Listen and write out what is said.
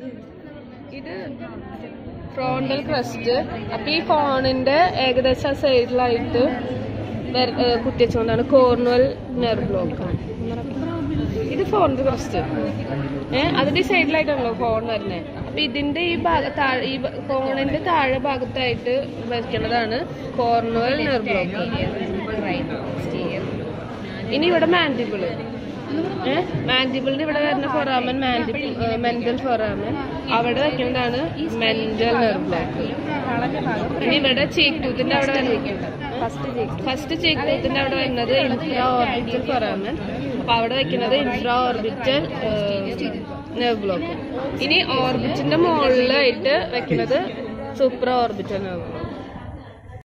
ഇത് frontal crest അപ്പൊ ഈ ഫോണിന്റെ ഏകദേശം സൈഡിലായിട്ട് കുത്തിച്ചുകൊണ്ടാണ് കോർണൽ നെർവ് ബ്ലോക്ക് ഇത് ഫോണിന്റെ ക്രസ്റ്റ് ഏഹ് അതിന്റെ സൈഡിലായിട്ടാണല്ലോ ഫോൺ വരുന്നത് അപ്പൊ ഇതിന്റെ ഈ ഭാഗ താഴെ ഈ ഭ- ഫോണിന്റെ താഴെ ഭാഗത്തായിട്ട് വെക്കുന്നതാണ് കോർണൽ നെർവ് ബ്ലോക്ക് ഇനി ഇവിടെ മാൻഡിബിള് മാൻഡിബിളിന് ഇവിടെ വരുന്ന ഫൊറാമൻ മാൻഡിബിൾ മെന്റൽ ഫൊറാമൻ അവിടെ വെക്കുന്നതാണ് മെന്റൽ നെർവ് ബ്ലോക്ക് ഇനി ഇവിടെ ചീക്ക് ടൂത്തിന്റെ അവിടെ ഫസ്റ്റ് ചീക്ക് ടൂത്തിന്റെ അവിടെ വരുന്നത് ഇൻഫ്രാ ഓർബിറ്റൽ ഫൊറാമൻ അപ്പൊ അവിടെ വെക്കുന്നത് ഇൻഫ്രാ ഓർബിറ്റൽ നെർവ് ബ്ലോക്ക് ഇനി ഓർബിറ്റിന്റെ മുകളിലായിട്ട് വെക്കുന്നത് സൂപ്പർ ഓർബിറ്റൽ നെർവ്